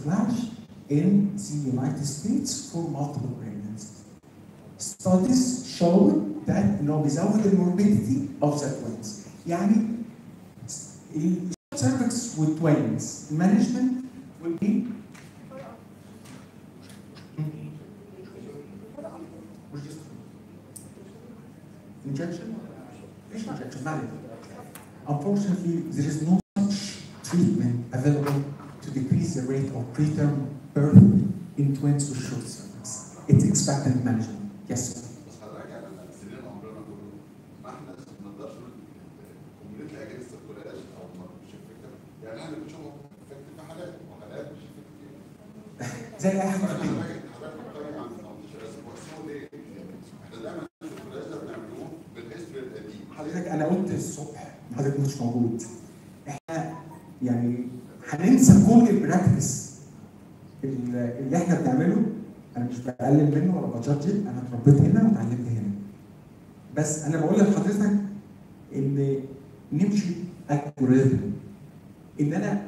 circulage in the United States for multiple pregnancies. Studies show that انه بيزود الموربيديتي of the twins. يعني ال cervix with twins management will be injection? ايش injection؟ ما عليك. Unfortunately, there is no such treatment available to decrease the rate of preterm birth in twins with short cervix. It's expectant management. Yes, sir. بس حضرتك يعني احنا سنين عمرنا كله ما احنا ما نقدرش نقول كوميونيتي اجنست الكولاج او ما مش الفكره يعني احنا بنشوفه افكت في حالات وحالات مش افكت زي اي حاجه في حضرتك الدنيا. حضرتك بتتكلم عن 18 اسبوع اسمه ليه؟ احنا دايما الكولاج ده بنعملوه بالهيستوري القديم حضرتك انا قلت الصبح حضرتك مش موجود احنا يعني هننسى كل البراكتس اللي اللي احنا بنعمله انا مش بقلل منه ولا بجادج انا اتربيت هنا واتعلمت هنا بس انا بقول لحضرتك ان نمشي الجوريزم ان انا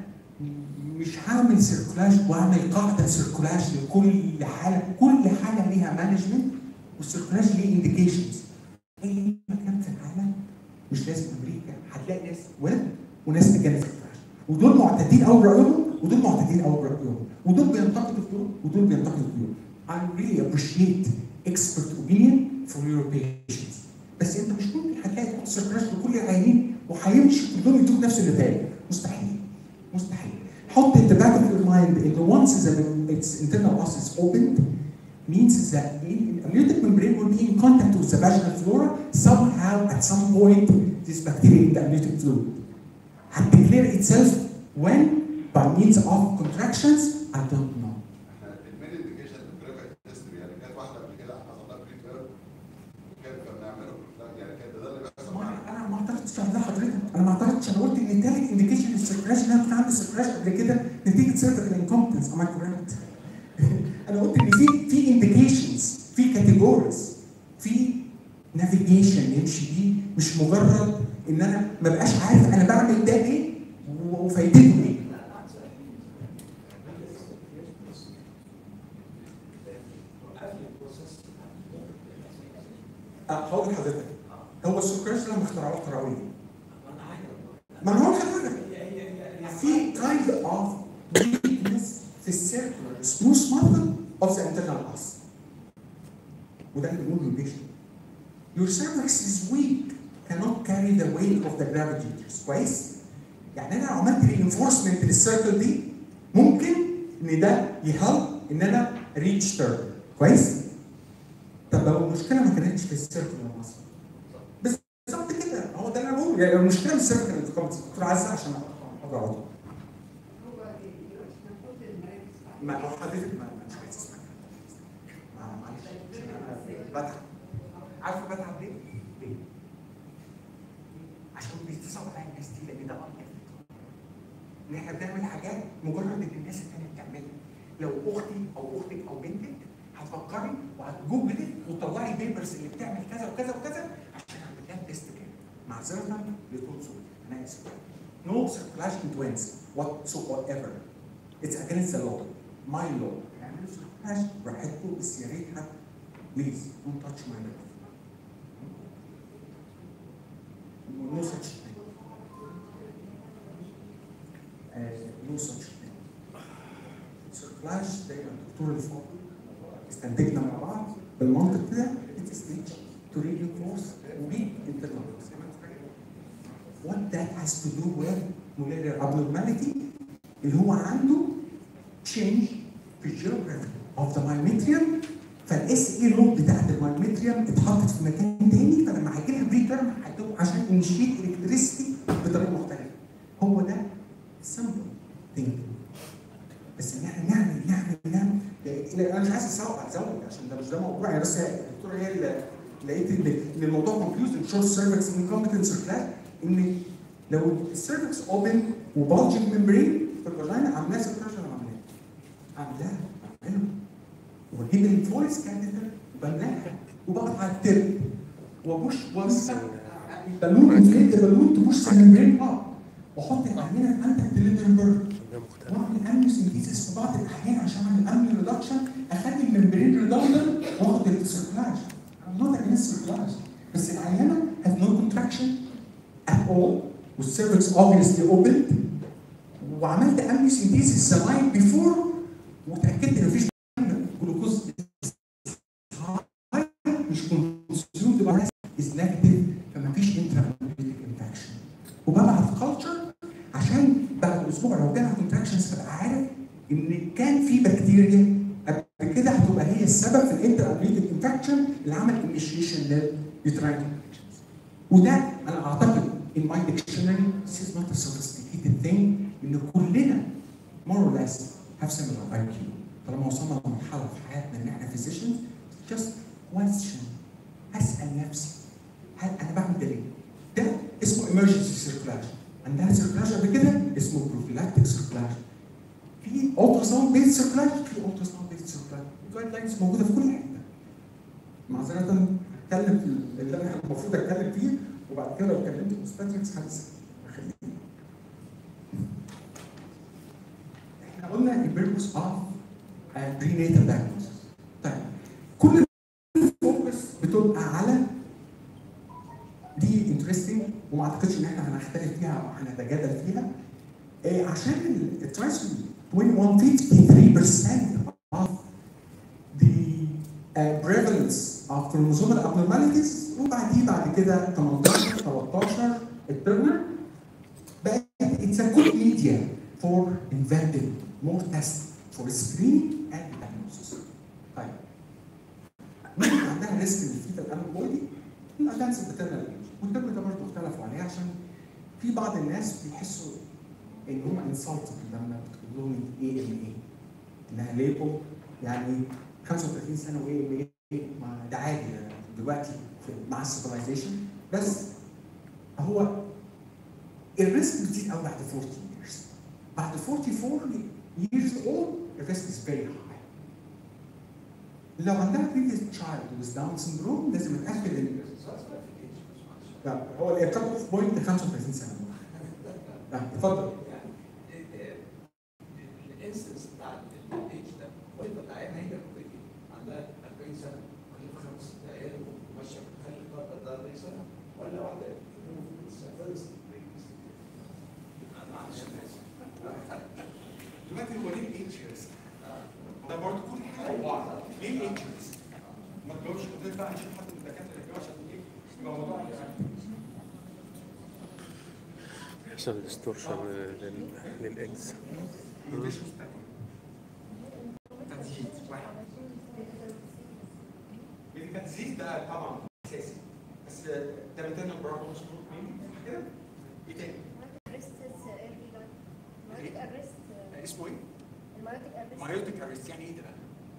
مش هعمل سيركولاج واعمل قاعده سيركولاج لكل حاله كل حاله ليها مانجمنت والسيركولاج ليه انديكيشنز اي مكان في العالم مش لازم امريكا هتلاقي ناس ولد وناس اجانب ودول معتدين قوي برايهم ودول معتدين قوي برايهم ودول بينتقدوا في دول ودول بينتقدوا في دول I really appreciate expert opinion for your patients بس انت مش ممكن هتلاقي تحط سيركولاج لكل العيانين وهيمشي كلهم يدوك نفس النتائج مستحيل مستحيل حط in the back of your mind in the once the its internal os is opened means that in amniotic membrane will be in contact with the vaginal flora somehow at some point this bacteria in the amniotic fluid had declare itself when by means of contractions I don't know احنا المين انديكيشن الجرافيك هيستوري يعني كانت واحده قبل كده حصل لها بري تيرم وكان كنا بنعمله يعني كان ده اللي بيحصل ما معانا انا ما اعترضتش على ده حضرتك انا ما اعترضتش انا قلت ان تالت انديكيشن للسيركلاش ان انا كنت عندي سيركلاش قبل كده نتيجه سيرفيكال انكومبتنس ام كوريكت انا قلت ان في في انديكيشنز في كاتيجوريز في نافيجيشن يمشي بيه مش مجرد ان انا ما بقاش عارف انا بعمل ده ليه وفايدته ايه أه، هقول لحضرتك هو السكريش لما اخترعوه اخترعوه ليه؟ ما انا هقول لحضرتك في kind of weakness في السيركولار smooth muscle of the internal os وده اللي بنقوله للبيشنت Your cervix is weak cannot carry the weight of the gravitators كويس؟ يعني انا لو عملت reinforcement للسيركل دي ممكن ان ده يهلب ان انا ريتش تيرم كويس؟ طب لو المشكله ما كانتش في السيركل مصر بالظبط كده هو ده اللي انا بقوله يعني المشكله مش السيركل انتقامات دكتور عزه عشان اقدر اقعد ما هو حضرتك ما مش عايز اسمع ما- معلش عشان انا بتعب عارفه بتعب ليه؟ ليه؟ عشان بيتصل عليا الناس دي لان ده امر ان احنا بنعمل حاجات مجرد ان الناس الثانيه بتعملها لو اختي او اختك او بنتك هتفكري وهتجوجلي وتطلعي البيبرز اللي بتعمل كذا وكذا وكذا عشان اعمل لها تيست كده معذره لكل سوء انا اسف نو سيركلاجن توينز وات سو ايفر اتس اجينست ذا لو ماي لو اعملوا سيركلاج براحتكم بس يا ريت بليز دونت تاتش ماي لايف نو ساتش نو ساتش سيركلاج زي ما الدكتور اللي فوق استنتجنا مع بعض بالمنطق كده it is reach to reinforce weak internal What that has to do with molecular abnormality اللي هو عنده change في الجيوغرافي of the myometrium فالاس اي لود بتاعت المايومتريوم اتحطت في مكان تاني فلما هيجي لها بري تيرم هتبقى عشان انشيت الكتريستي بطريقه مختلفه هو ده simple thinking بس ان احنا نعمل نعمل نعمل يعني انا مش عايز ازود ازود عشان ده مش ده موضوع يعني بس هي الدكتوره هي اللي لقيت ان ان الموضوع كونفيوز شورت سيرفكس انكومبتنس كلاس ان لو السيرفكس اوبن وبالجنج ممبرين في الفاجينا عاملاه سيركيشن ولا عاملاه؟ عاملاها عاملاها واجيب الفويس كاثيتر وبملاها وبقعد على الترب وابوش وامسك بالون انفليت بالون تبوش الممبرين اب واحط العينه عندك ديليفري بيرد واعمل امن اميوسنتيزيس في بعض الاحيان عشان اعمل امن ريدكشن اخلي الممبرين ريدندنت واخد السيركلاج I'm not against circulage بس العيانه has no contraction at all والسيرفكس obviously opened وعملت اميوسنتيزيس the night before وتاكدت ان مفيش جلوكوز مش consumed by is negative فما فيش انفكشن وببعت كلتشر عشان بعد اسبوع لو جالها كونتراكشنز ابقى عارف ان كان في بكتيريا قبل كده هتبقى هي السبب في الانتر انفكشن اللي عمل انيشيشن لليوتراين وده انا اعتقد in my dictionary this is not a sophisticated thing ان كلنا more or less have similar IQ طالما وصلنا لمرحله في حياتنا ان احنا physicians just question اسال نفسي هل انا بعمل ده ليه؟ ده اسمه emergency circulation عندها circulation قبل كده اسمه prophylactic circulation في ultrasound ساوند بيز circulation في ultrasound ساوند بيز circulation الجايد لاينز موجوده في كل حته معذره هتكلم في اللي انا المفروض اتكلم فيه وبعد كده لو اتكلمت في ستاتكس هنسى احنا قلنا البيربوس اوف برينيتال دايجنوستس طيب كل الفوكس بتبقى على دي انترستنج وما اعتقدش ان احنا هنختلف فيها او هنتجادل فيها إيه عشان الترانسفير 21 53% of the uh, prevalence of chromosomal abnormalities وبعديه بعد كده 18 13 الترنر بقت it's a good media for inventing more tests for screening and diagnosis. طيب مين عندها ريسك ان الفيتال انبودي؟ الادانس بترنال والترم ده برضه اختلفوا عليه عشان في بعض الناس بيحسوا ان هم انسلتد لما بتقول لهم ايه ام ايه انها ليبل يعني 35 سنه وايه ام ايه ما ده عادي دلوقتي مع السيفلايزيشن بس هو الريسك بتزيد قوي بعد 40 years بعد 44 years old الريسك is very high لو عندها previous child with Down syndrome لازم اتاكد ان لا هو الكت اوف بوينت 35 سنه لا اتفضل الانسنس بتاع الايج ده وانت العيان هي اوريدي عندها 40 سنه ولا خمس عيال وماشيه بتخلف ده 40 سنه ولا واحده فيرست معلش انا اسف دلوقتي هو ليه الايدج ريسك؟ ده برضه كل حاجه بعض ليه الايدج ريسك؟ ما تقولش كده بقى نشوف حد من الدكاتره اللي عشان ايه يبقى موضوع يعني يحصل ديستورشن للاكس تزييد واحد ميديكال ديزيز ده طبعا اساسي بس ده بيتنا برضه مظبوط مين كده ايه تاني؟ اسمه ايه؟ مايوتيك ارست يعني ايه ده؟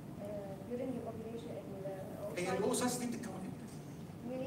هي الاوساس دي بتتكون امتى؟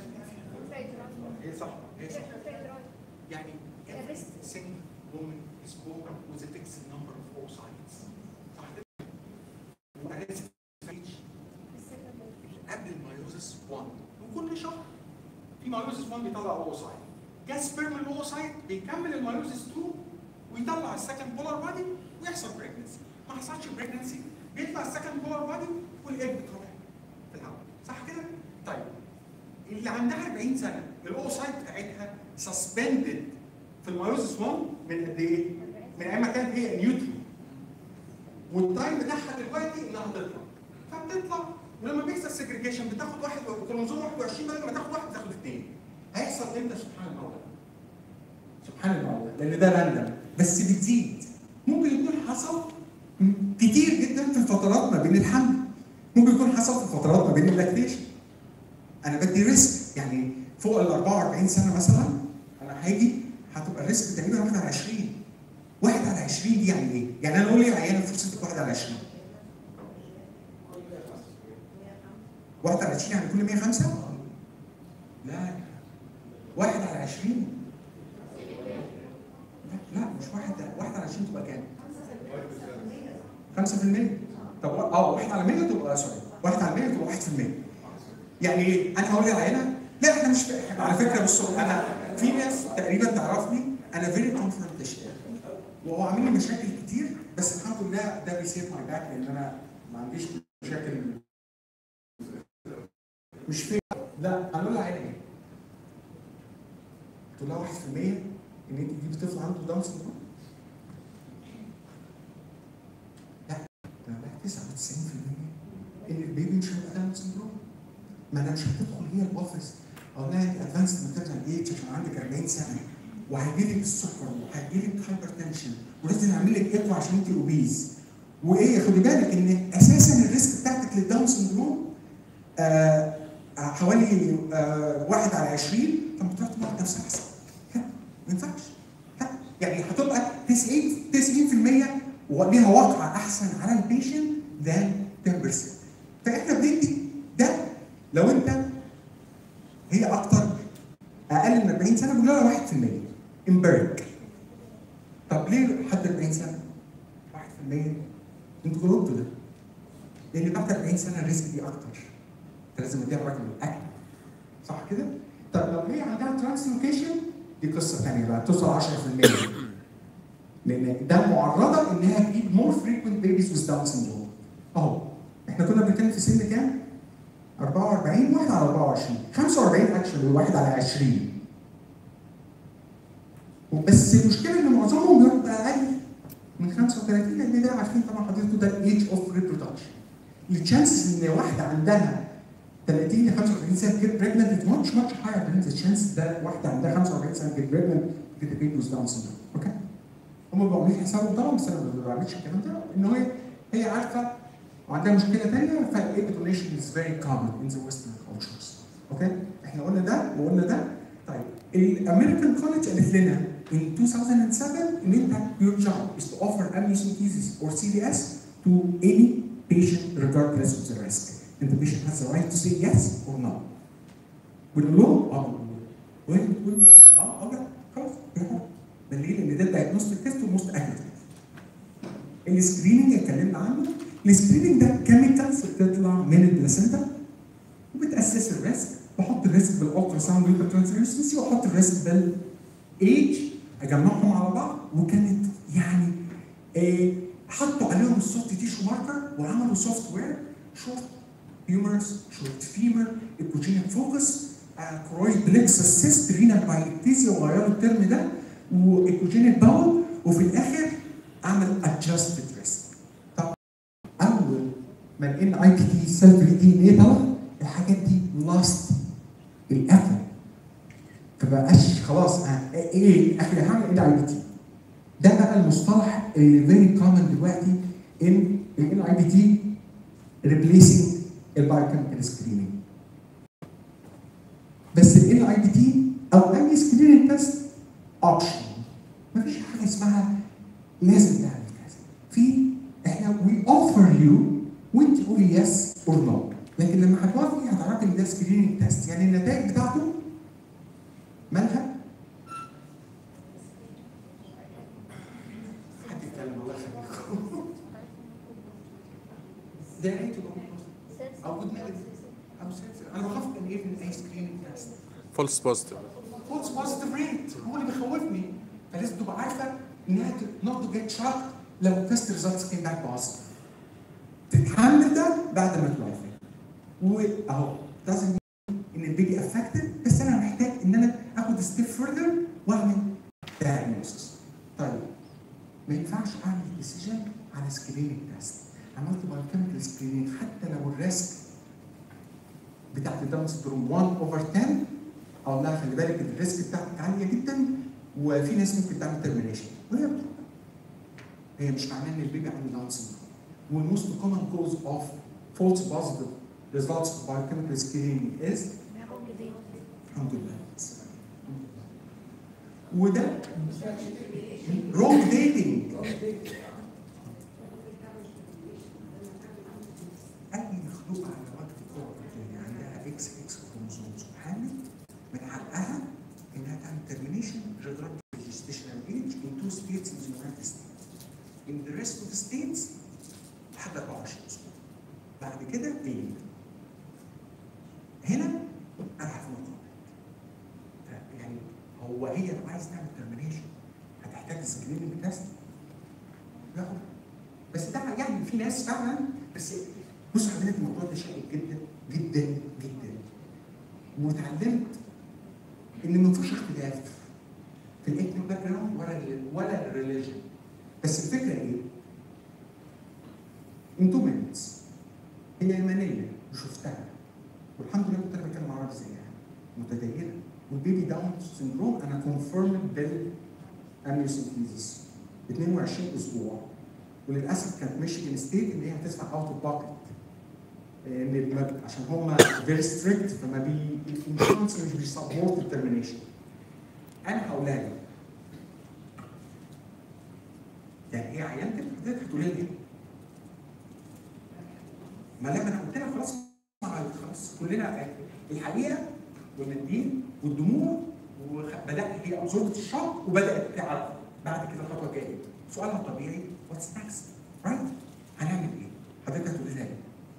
هي صح هي صح يعني every single woman is born with a fixed number of oocytes صح كده؟ وبعدين stage قبل المايوزس 1 وكل شهر في مايوزس 1 بيطلع اوسايت جه سبيرم الاوسايت بيكمل المايوزس 2 ويطلع السكند بولار بادي ويحصل بريجنسي ما حصلش بريجنسي بيطلع السكند بولار بادي والايج بتروح في الهواء صح كده؟ طيب اللي عندها 40 سنه الاوسايت بتاعتها سسبندد في المايوزس 1 من قد ايه؟ من ايام ما كانت هي نيوترال والتايم بتاعها دلوقتي انها تطلع فبتطلع ولما بيحصل سيجريجيشن بتاخد واحد كروموزوم 21 بدل ما تاخد واحد تاخد اثنين هيحصل امتى سبحان الله سبحان الله لان ده راندم بس بتزيد ممكن يكون حصل كتير جدا في الفترات ما بين الحمل ممكن يكون حصل في الفترات ما بين اللاكتيشن انا بدي ريسك يعني فوق ال 44 سنه مثلا انا هاجي هتبقى الريسك تقريبا 1 على 20 1 على 20 دي يعني ايه؟ يعني انا اقول لي عيانه فرصتك 1 على 20 1 على 20 يعني كل 105 لا 1 على 20 لا لا مش 1 1 على 20 تبقى كام؟ 5% طب اه 1 على 100 تبقى سوري 1 على 100 تبقى 1% يعني انا هقول للعيانه لا احنا مش على فكره بصوا انا في ناس تقريبا تعرفني انا فيري كونفرنتيشن وهو عامل لي مشاكل كتير بس الحمد لله ده بيسيف ماي باك لان انا ما عنديش مشاكل مش فين لا هنقول لها عادي تقول لها 1% ان انت تجيبي طفل عنده داون سندروم لا ده بقى 99% ان البيبي مش هيبقى داون سندروم ما انا مش هتدخل هي الاوفيس اقول لها انت ادفانسد ماتيرنال ايج عشان عندك 40 سنه وهيجي لك السكر وهيجي لك هايبر تنشن ولازم نعمل لك ايكو عشان انت اوبيز وايه خدي بالك ان اساسا الريسك بتاعتك للداون سندروم آه حوالي آه واحد على 20 طب ما تروح تموت نفسك احسن لا ما ينفعش لا يعني هتبقى 90 90% وليها وقع احسن على البيشنت ذان 10% فاحنا بندي ده لو انت هي اكتر اقل من 40 سنه بنقول لها 1% امبيريك طب ليه لحد 40 سنه؟ 1% انتوا غلطتوا ده لان بعد 40 سنه الريسك دي اكتر فلازم اديها رقم الاكل صح كده؟ طب لو هي عندها ترانسلوكيشن دي قصه ثانيه بقى توصل 10% لان ده معرضه انها تجيب مور فريكوينت بيبيز ويز داون سندروم اهو احنا كنا بنتكلم في سن كام؟ 44 واحد على 24 45 اكشن واحد على 20 بس المشكله ان معظمهم بيبقى اقل من 35 لان ده عارفين طبعا حضرتك ده الايج اوف ريبرودكشن التشانسز ان واحده عندها 30 ل 35 سنه جيت بريجننت از ماتش ماتش هاير ذان ذا تشانس ده واحده عندها 45 سنه جيت بريجننت جيت بيبي ويز داون سندروم اوكي هم بيبقوا عاملين حسابهم طبعا بس انا ما بعملش الكلام ده ان هي هي عارفه وعندها مشكله ثانيه فالابيتونيشن از فيري كومن ان ذا ويسترن كولتشرز اوكي احنا قلنا ده وقلنا ده طيب الامريكان كولج قالت لنا in 2007 ان انت your job is to offer amniocentesis or CVS to any patient regardless of the risk and the patient has the right to say yes or no بنقول لهم اه بنقول وين بتقول اه اه لا خلاص يا ده ليه؟ لان ده الدايجنوستيك تيست وموست اكيوريت السكريننج اتكلمنا عنه السكريننج ده كيميكالز بتطلع من البلاسنتا وبتاسس الريسك بحط الريسك بالالترا ساوند ويبر ترانسلوسنسي واحط الريسك بالايج اجمعهم على بعض وكانت يعني آه حطوا عليهم السوفت تيشو ماركر وعملوا سوفت وير شورت هيومرس شورت فيمر ايكوجينيك فوكس كرويد بلكسس سيست رينال بايلكتيزيا وغيروا الترم ده وايكوجينيك باول وفي الاخر اعمل ادجستد ريسك طب اول ما الان اي بي تي سيلف دي ان ايه طلع الحاجات دي لاست القفل فبقاش خلاص آه، ايه اخر هعمل ايه اي بي تي ده بقى المصطلح اللي فيري كومن دلوقتي ان الان اي بي تي ريبليسنج البايوكيميكال سكريننج بس الان اي بي تي او اي سكريننج تيست اوبشن مفيش حاجه اسمها لازم تعمل كذا في احنا وي اوفر يو وانت قولي يس اور نو لكن لما هتوافقي هتعرفي ان ده سكريننج تيست يعني النتائج بتاعته مالها حد يتكلم الله يخليكم ده ريت او جود او سنسر انا بخاف من ايه من اي سكريننج تيست فولس بوزيتيف فولس بوزيتيف ريت هو اللي بيخوفني فلازم تبقى عارفه انها نوت تو جيت شوك لو التست ريزلتس كيم باك بوزيتيف تتحمل ده بعد ما توافق واهو لازم ان البيبي افكتد بس انا محتاج ان انا اخد ستيب فurther واعمل diagnosis طيب ما ينفعش اعمل ديسيجن على سكريننج تيست عملت بايوكيميكال سكريننج حتى لو الريسك بتاعت الداون سندروم 1 اوفر 10 او لا خلي بالك إن الريسك بتاعتك عاليه جدا وفي ناس ممكن تعمل ترمينيشن وهي بتبقى. هي مش معناه ان البيبي عنده داون سندروم والموست كومن كوز اوف فولس بوزيتيف results of biochemical screening is الحمد لله وده رونج ديتنج اي مخلوق على وجه الكره الارضيه عندها اكس اكس كروموسومز وحامل من حقها انها تعمل termination regardless of gestational age in two states in the United States. In the rest of the states لحد 24 اسبوع. بعد كده ايه؟ هنا انا هفوت يعني هو هي لو عايز تعمل termination هتحتاج سكريننج تيست يعني في ناس فعلا بس بص حضرتك الموضوع ده شائك جدا جدا جدا واتعلمت ان ما فيش اختلاف في الاثنيك باك جراوند ولا ال ولا الريليجن بس الفكره ايه؟ ان تو مينتس هي يمنيه وشفتها والحمد لله كنت انا بتكلم عربي زيها متدينه والبيبي داون سندروم انا كونفيرمد بالاميوسنتيزس 22 اسبوع وللاسف كانت ميشيغان ستيت ان هي هتدفع اوت اوف باكت ان الم- عشان هم فيري ستريكت فما بي الانشورنس مش بيسبورت الترمينيشن انا هقولها لك يعني ايه عينت حضرتك هتقولي لي ايه؟ ما لما انا قلت لك خلاص مع خلاص كلنا الحقيقه والمنديل والدموع وبدات هي ظروف الشق وبدات تعرف بعد كده الخطوه الجايه سؤالها الطبيعي واتس نكست رايت هنعمل ايه؟ حضرتك هتقولي لي ايه؟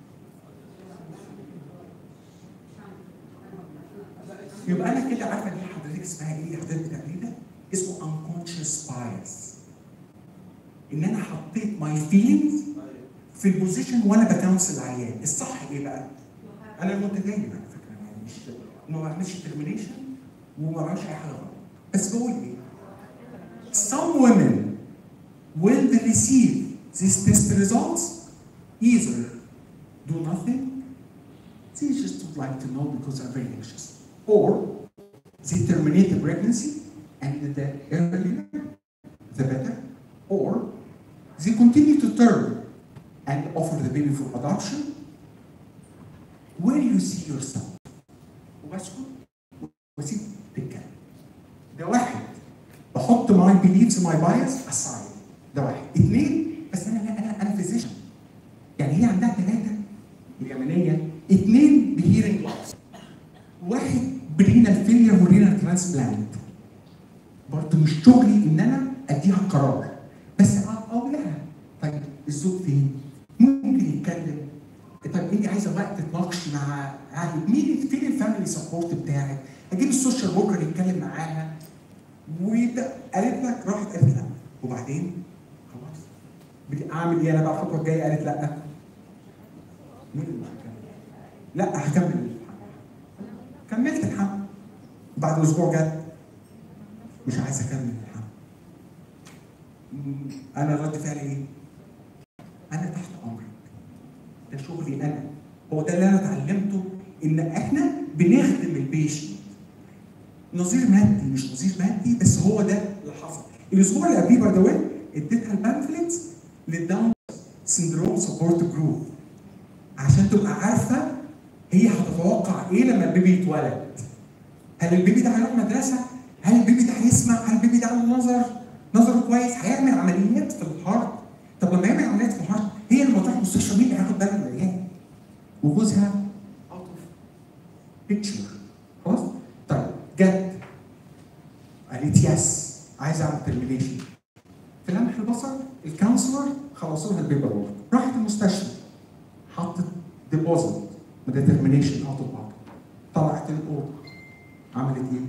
يبقى انا كده عارفه دي حضرتك اسمها ايه اللي حضرتك بتعمليه ده؟ اسمه unconscious bias ان انا حطيت ماي feelings في البوزيشن وانا بكونسل العيان الصح ايه بقى؟ انا المتدين على فكره يعني مش ما بعملش ترمينيشن وما بعملش اي حاجه غلط بس بقول ايه؟ Some women will receive these test results either do nothing they just would like to know because they're very anxious or they terminate the pregnancy and the earlier the better or they continue to term and offer the baby for adoption where you see yourself وبسكت واسيب تتكلم ده واحد بحط ماي بيليفز ماي بايس اسايد ده واحد اثنين بس انا لا انا انا فيزيشن يعني هي عندها ثلاثه اليمنيه اثنين بهيرنج لوس واحد برينال فيلير ورينال ترانسبلانت برضه مش شغلي ان انا اديها قرار بس اقول لها طيب الزوج فين؟ ممكن يتكلم طيب انت عايزه وقت تتناقشي مع اهلك مين فين الفاميلي سبورت بتاعك؟ اجيب السوشيال وركر يتكلم معاها ويبدا قالت لك راحت قالت لا وبعدين خلاص بدي اعمل ايه انا بقى الخطوه الجايه قالت لا مين اللي مش هكمل؟ لا هكمل الحمل كملت الحمل بعد اسبوع جت مش عايز اكمل الحمل م- انا رد فعلي ايه؟ انا تحت امرك ده شغلي انا هو ده اللي انا اتعلمته ان احنا بنخدم البيشنت نظير مادي مش نظير مادي بس هو ده اللي حصل الاسبوع اللي قبليه باي ذا واي اديتها البامفلتس للداون سندروم سبورت جروب عشان تبقى عارفه هي هتتوقع ايه لما البيبي يتولد هل البيبي ده هيروح مدرسه هل البيبي ده هيسمع هل البيبي ده عنده نظر نظره كويس هيعمل عمليات في الهارت طب لما يعمل عمليات في الهارت هي لما تروح مستشفى مين اللي هياخد باله من العيان وجوزها اوت اوف بيكتشر خلاص طيب جت قالت يس عايز اعمل ترمينيشن في لمح البصر الكونسلر خلصوا لها البيبر وورك راحت المستشفى حطت ديبوزيت ديترمينيشن اوت اوف طلعت الاوضه عملت ايه؟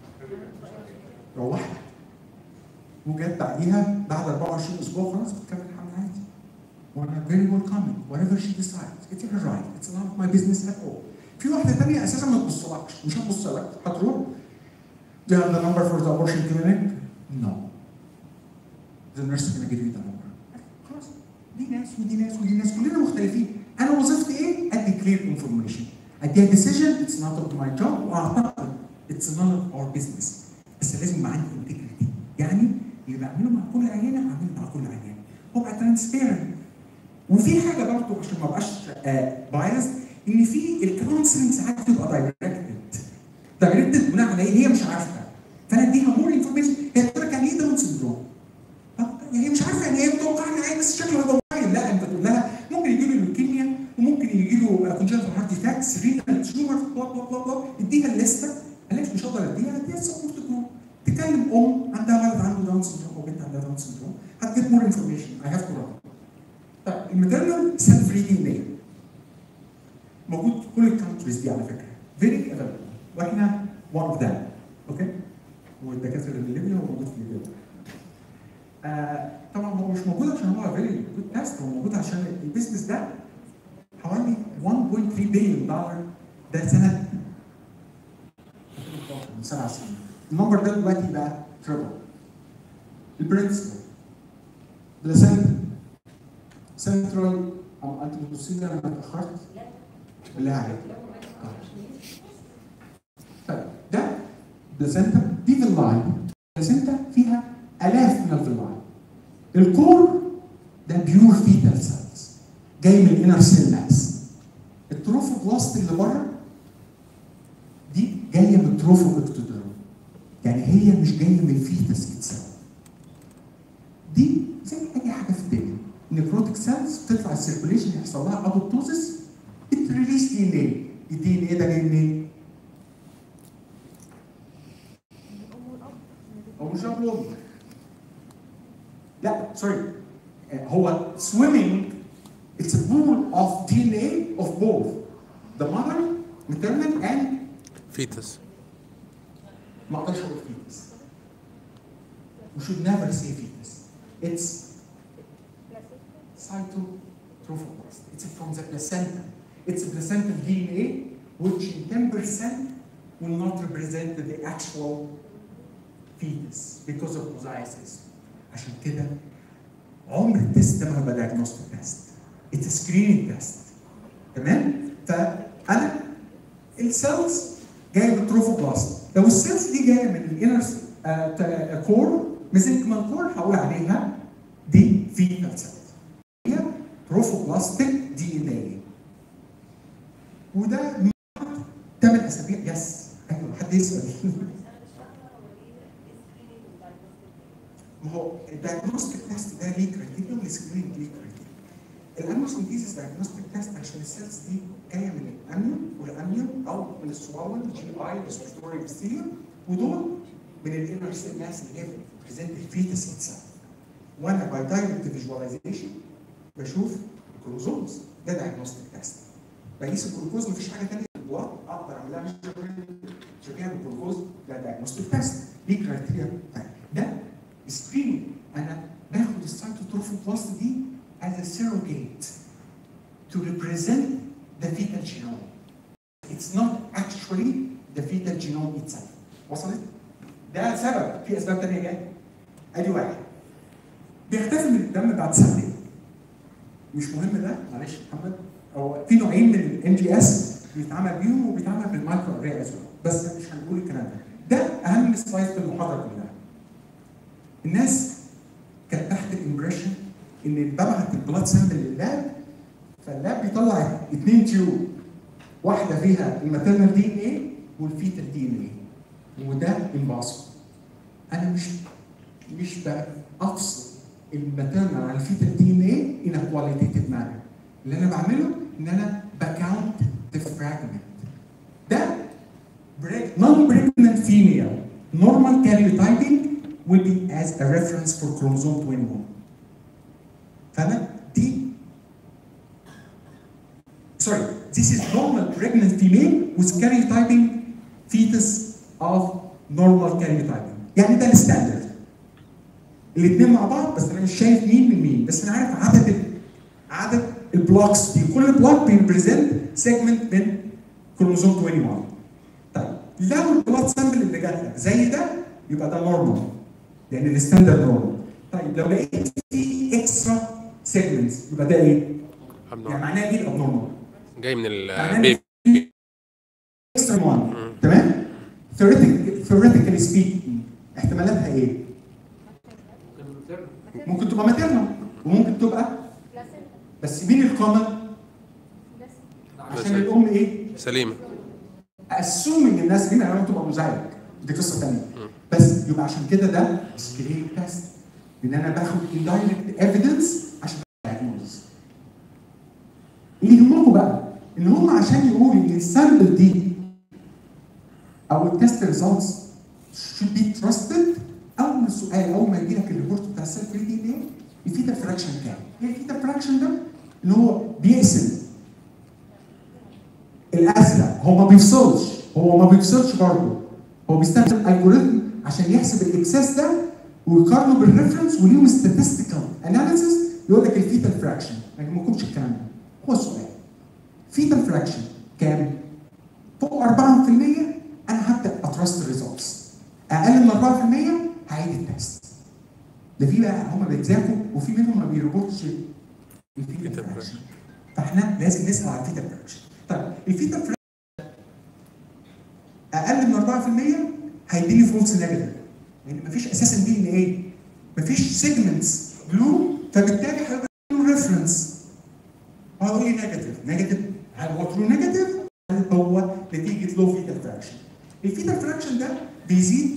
روحت وجت بعديها بعد 24 اسبوع خلاص بتكمل الحمل عادي وانا very welcoming whatever she decides it's her right it's none of my business at all في واحده ثانيه اساسا ما تبصلكش مش هتبص لك هتروح Do you have the number for the abortion clinic? No. The nurse is gonna give you the number. خلاص دي ناس ودي ناس ودي ناس كلنا مختلفين. انا وظيفتي ايه؟ ادي clear information. اديها decision it's not up to my job واعتقد it's none of our business. بس لازم يبقى عندي integrity. يعني اللي بعمله مع كل عينه اعمله مع كل عينه. وابقى ترانسبيرنت. وفي حاجه برضه عشان ما ابقاش بايظ ان في الكونسلنج ساعات بتبقى دايركتد. دايركتد بناء على ايه؟ هي مش عارفه. فانا اديها مور انفورميشن هي بتقول لك يعني ايه داون سندروم؟ طب هي مش عارفه يعني ايه متوقعه ان عين بس شكله هيبقى معين لا انت تقول لها ممكن يجي له لوكيميا وممكن يجي له كونجنتال هارت ديفاكتس رينال تيومر بلا بلا بلا بلا اديها الليسته قالت مش هقدر اديها اديها سبورت جروب تكلم ام عندها ولد عنده داون سندروم وبنت عندها داون سندروم هتجيب مور انفورميشن اي هاف تو طيب الماتيرنال سيلف ريدنج ميل موجود في كل الكونتريز دي على فكره فيري افيلبل واحنا one of them اوكي والدكاتره اللي في ليبيا وموجود في ليبيا آه طبعا هو مش موجود عشان هو فيري جود تيست هو موجود عشان البيزنس ده حوالي 1.3 بليون دولار ده سنه من سبع سنين النمبر ده دلوقتي بقى تريبل البرنسبل بلاسنتا سنترال او انت بتبصي لي انا اتاخرت لا عادي طيب ده بلاسنتا دي فيلاي بلاسنتا فيها الاف من الفيلاي الكور ده بيور فيتال سيلز جاي من الانر سيل ماس التروفوبلاست اللي بره دي جايه من التروفوبكتوديرم يعني هي مش جايه من الفيتس اتساوي دي زي اي حاجه في الدنيا نيكروتيك سيلز بتطلع السيركوليشن يحصل لها ابوبتوزس بتريليس دي ان ايه الدي ان ايه ده جاي منين؟ هو مش ابلود لا سوري هو swimming it's a pool of DNA of both the mother maternal and فيتس ما اقدرش اقول fetus we should never say fetus it's cytotrophoblast it's from the placenta it's a placental DNA which in 10% will not represent the actual fetus because of mosaicism عشان كده عمر التست ده ما هيبقى diagnostic test it's a screening test تمام فانا السيلز جايه من التروفوبلاست لو السيلز دي جايه من الانر كور ميزنكمان كور هقول عليها دي فيتال سيلز هي تروفوبلاستيك دي ان اي وده ثمان اسابيع يس ايوه حد يسال ما هو الدايجنوستيك تيست ده ليه كريتيريا والسكريننج ليه كريتيريا الامنوسنتيزيس دايجنوستيك تيست عشان السيلز دي جايه من الاميون والاميون او من السوالن جي اي ريسبيرتوري ابستيريوم ودول من الانر سيل ماس اللي هي بريزنت الفيتس اتسلف وانا باي دايركت فيجواليزيشن بشوف الكروموزومز ده دايجنوستيك تيست بقيس الجلوكوز مفيش حاجه ثانيه في البلاد اقدر اعمل لها شبيهه بالجلوكوز ده دايجنوستيك تيست ليه كرايتيريا ده سكريننج انا باخد السايتوتروفوبلاست دي as a surrogate to represent the fetal genome. It's not actually the fetal genome itself. وصلت؟ ده سبب في اسباب تانية جايه. ادي واحد. بيختفي من الدم بعد سنتين. مش مهم ده معلش يا محمد هو في نوعين من الان جي اس بيتعمل بيهم وبيتعمل بالمايكرو اري از بس مش هنقول الكلام ده. ده اهم سلايد في المحاضره كلها. الناس كانت تحت الامبريشن ان ببعت البلاد سامبل لللاب فاللاب بيطلع اثنين تيوب واحده فيها الماتيرنال دي ان ايه والفيتال دي ان ايه وده امباسبل انا مش مش بفصل الماتيرنال عن الفيتال دي ان ايه ان كواليتيتيف مانر اللي انا بعمله ان انا بكاونت ذا فراجمنت ده non pregnant female normal karyotyping will be as a reference for chromosome 21 فانا دي sorry this is normal pregnant female with karyotyping fetus of normal karyotyping يعني ده الستاندرد الاثنين مع بعض بس انا مش شايف مين من مين بس انا عارف عدد ال- عدد البلوكس دي كل بلوك بيريبريزنت سيجمنت من كروموزوم 21 طيب لو البلاد سامبل اللي جات لك زي ده يبقى ده نورمال لان الستاندرد نورمال طيب لو لقيت في اكسترا سيجمنتس يبقى ده ايه؟ يعني abnormal. معناه ايه الابنورمال؟ جاي من معناه البيبي إن اكسترا 1 تمام؟ ثيوريتيكالي سبيكينج احتمالاتها ايه؟ ممكن تبقى ماتيرنال وممكن تبقى بس مين الكومن؟ عشان الام ايه؟ سليمة اسومنج الناس دي ما تبقى مزعج دي قصه ثانيه بس يبقى عشان كده ده سكرين تيست ان انا باخد اندايركت ايفيدنس عشان diagnose. اللي يهمكم بقى ان هم عشان يقولوا ان السامبل دي او التست ريزلتس should be trusted اول سؤال اول ما يجي لك الريبورت بتاع السيلف فري دي ان ايه الفيتا فراكشن كام؟ ايه الفيتا فراكشن ده؟ ان هو بيقسم الازرق هو ما بيفصلش هو ما بيفصلش برضه هو بيستخدم الجوريثم عشان يحسب الاكسس ده ويقارنوا بالريفرنس وليهم statistical اناليسيس يقول لك الفيتال فراكشن لكن ما يكونش الكلام ده هو السؤال فيتال فراكشن كام؟ فوق 4% انا هبدا اترست الريزلتس اقل من 4% هعيد التست ده في بقى هم بيتذاكوا وفي منهم ما بيربطش الفيتال Fetal فراكشن fraction. فاحنا لازم نسال على الفيتال فراكشن طيب الفيتال فراكشن اقل من 4% هيديني فولس نيجاتيف لان مفيش اساسا دي ان ايه مفيش سيجمنتس بلو فبالتالي هيبقى له ريفرنس هيقول لي نيجاتيف نيجاتيف هل هو ترو نيجاتيف هل هو نتيجه لو فيتال فراكشن الفيتال فراكشن ده بيزيد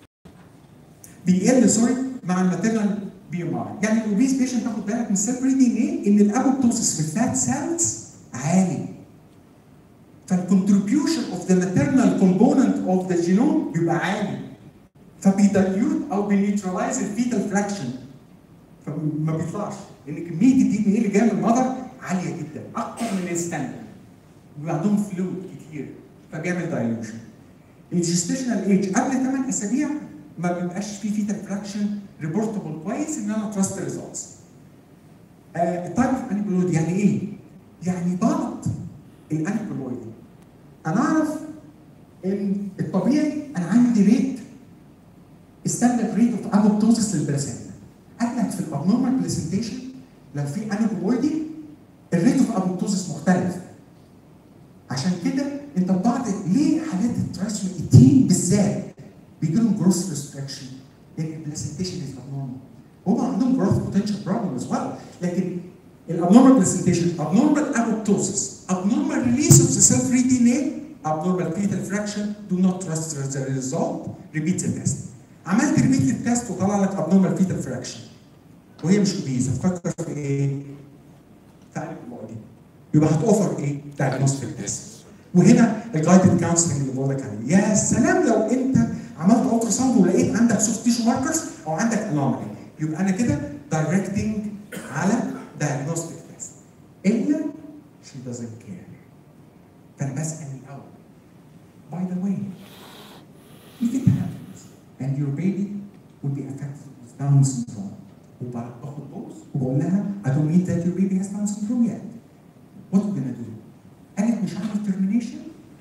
بيقل سوري مع الماتيرنال بي ام ار يعني الاوبيس بيشنت تاخد بالك من السيل بريدنج ايه ان الابوبتوسيس في الفات سيلز عالي فالكونتريبيوشن اوف ذا ماتيرنال كومبوننت اوف ذا جينوم بيبقى عالي فبيدليوت او بينيوترلايز الفيتال فراكشن فما بيطلعش لان كميه الدي ان ايه اللي جايه من المذر عاليه جدا اكتر من الستاندرد بيبقى عندهم فلويد كتير فبيعمل دايلوشن الجستيشنال ايج قبل 8 اسابيع ما بيبقاش فيه فيتال فراكشن ريبورتبل كويس ان انا تراست ريزلتس التايب اوف انيبلويد يعني ايه؟ يعني بعض الانيبلويد انا اعرف ان الطبيعي انا عندي ريت ستاندرد ريت اوف ابوبتوزس للبلاسينتا قال لك في الابنورمال برزنتيشن لو في انيبلويدي الريت اوف ابوبتوزس مختلف عشان كده انت بعض ليه حالات الترانسفير 18 بالذات بيجي لهم جروث ريستريكشن لان البلاسنتيشن از ابنورمال هم عندهم جروث بوتنشال بروبلم از ويل لكن الابنورمال برزنتيشن ابنورمال ابوبتوسس abnormal release of the cell-free DNA abnormal fetal fraction do not trust the result repeat the test عملت ريبيت للتست وطلع لك abnormal fetal fraction وهي مش اوبيزه فكر في ايه؟ تعالى دي يبقى هتوفر ايه؟ diagnostic test وهنا الجايدد كونسلنج اللي بقول لك عليه يا سلام لو انت عملت الترا ساوند ولقيت عندك سوفت تيشو ماركرز او عندك انومالي يبقى انا كده دايركتنج على دايجنوستيك تيست الا she doesn't care فانا بسال الاول by the way if it happens and your baby will be affected with Down syndrome وباخد بوز وبقول لها I don't mean that your baby has Down syndrome yet what are we gonna do؟ قالت مش هعمل ترمينيشن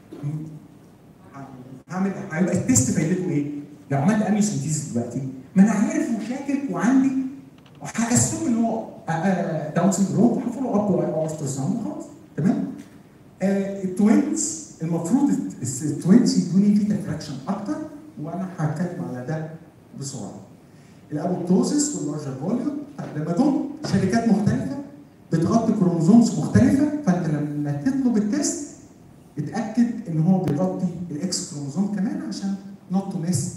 هعمل هيبقى التست فايدته ايه؟ لو عملت اميوسنتيز دلوقتي ما انا عارف وشاكك وعندي هاسوم ان هو داون سندروم وهفولو اب وهيبقى افتر ساوند وخلاص تمام؟ آه، التوينز المفروض الت- التوينز يدوني فيتا فراكشن اكتر وانا هتكلم على ده بسرعه. الابوبتوزيس واللارجر فوليوم لما دول شركات مختلفه بتغطي كروموزومز مختلفه فانت لما تطلب التست اتاكد ان هو بيغطي الاكس كروموزوم كمان عشان نوت تو ميس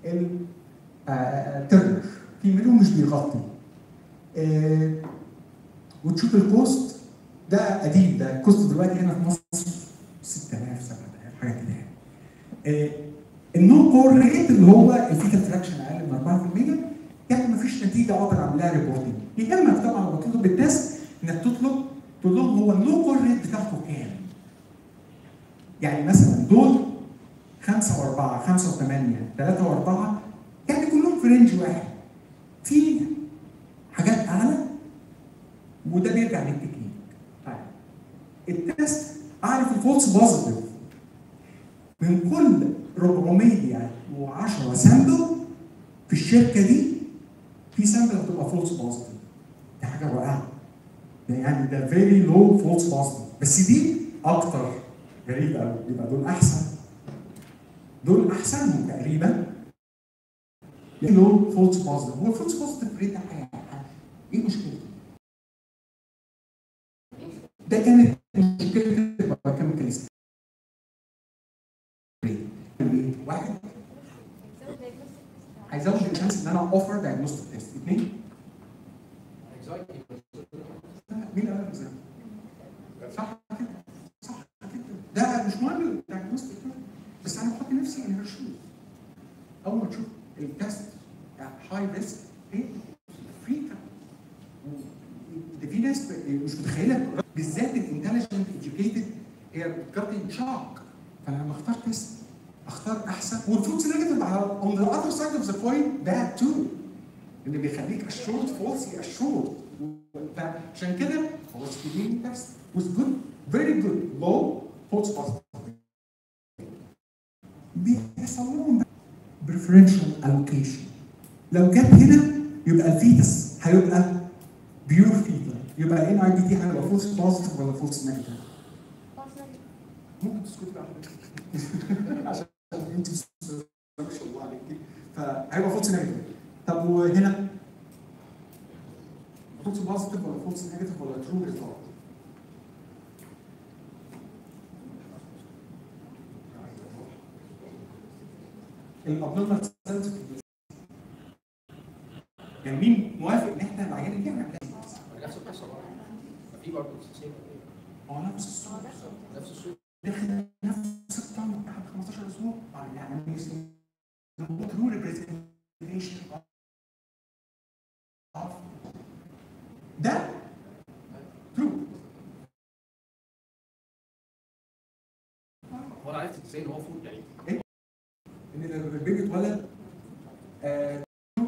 الترنر في منهم مش بيغطي آه، وتشوف الكوست ده قديم ده الكوست دلوقتي هنا في مصر 6000 7000 حاجه كده يعني آه، النو كور ريت اللي هو الفيتال فراكشن اقل من 4% يعني مفيش نتيجه اقدر اعمل لها ريبورتنج يهمك طبعا لما تطلب التست انك تطلب تقول لهم هو النو كور ريت بتاعته كام؟ يعني مثلا دول 5 و4 5 و8 3 و4 يعني كلهم في رينج واحد في حاجات اعلى وده بيرجع للتكنيك طيب التست اعرف الفولس بوزيتيف من كل 410 سامبل في الشركه دي في سامبل هتبقى فولس بوزيتيف دي حاجه رائعه ده يعني ده فيري لو فولس بوزيتيف بس دي اكتر غريب قوي يبقى دول احسن دول احسنهم تقريبا لو فولس بوزيتيف هو الفولس بوزيتيف ريت ده حاجه ايه مشكلته؟ ده كانت مشكله البايوكيميكال واحد هيزود الشانس ان انا اوفر دايجنوستيك تيست اثنين مين قال لك ازاي؟ صح كده صح كده ده مش مهم الدايجنوستيك بس انا بحط نفسي ان شوز اول ما تشوف التست هاي ريسك ايه فريك ده في ناس مش متخيله بالذات الانتليجنت اديوكيتد هي جاتنج شوك فانا لما اختار تيست اختار احسن والفروتس نيجاتيف على اون ذا اذر سايد اوف ذا كوين باد تو ان بيخليك اشورد فولسلي اشورد فعشان كده هو سكرين تيست was good very good low false positive بيحصل لهم preferential allocation لو جت هنا يبقى الفيتس هيبقى بيور فيتا يبقى ان اي بي تي هيبقى فولس بوزيتيف ولا فولس نيجاتيف ممكن تسكتي بقى حضرتك عشان انت ما شاء الله عليكي فهيبقى فولس نيجاتيف طب وهنا فولس بوزيتيف ولا فولس نيجاتيف ولا ترو ريزولت الابنورمال سنسيتيف يعني مين موافق ان احنا العيان اللي يعمل نفس القصه برضه في برضه خصوصيه هو نفس الصوت نفس الصوت داخل نفس الطعم بعد 15 اسبوع يعني ترو ريبريزنتيشن ده ترو هو انا عرفت ازاي ان هو فوق يعني ان البيبي اتولد آه،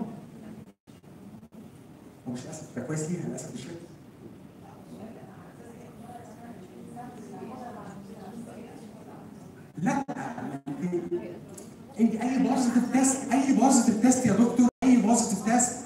هو مش اسف ده كويس ليها للاسف مش ليا. لا انت اي بوزيتيف تيست اي بوزيتيف تيست يا دكتور اي بوزيتيف تيست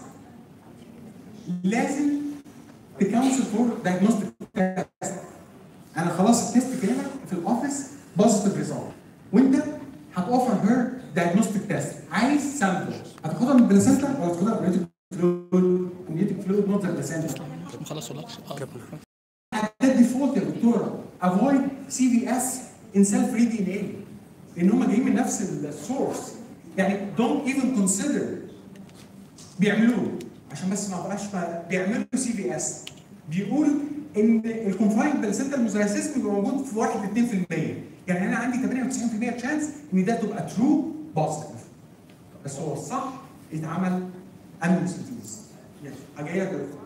لازم تكونسل فور دايجنوستيك تيست انا خلاص التيست جالك في الاوفيس بوزيتيف ريزلت وانت هتوفر هير دايجنوستيك تيست عايز سامبل هتاخدها من البلاسنتا ولا تاخدها من الامنيوتيك فلويد امنيوتيك فلويد نوت ذا بلاسنتا ما خلصولكش اه ده ديفولت يا دكتوره افويد سي في اس ان سيلف فري دي ان اي لان هم جايين من نفس السورس يعني دونت ايفن كونسيدر بيعملوه عشان بس ما بقاش ما- بيعملوا سي في اس بيقول ان الكونفاين بلاسنتا المزايسيس بيبقى موجود في 1 ل 2% يعني انا عندي 98% تشانس ان ده تبقى ترو بوزيتيف بس هو الصح يتعمل امنيوسيتيز جايه يا دكتور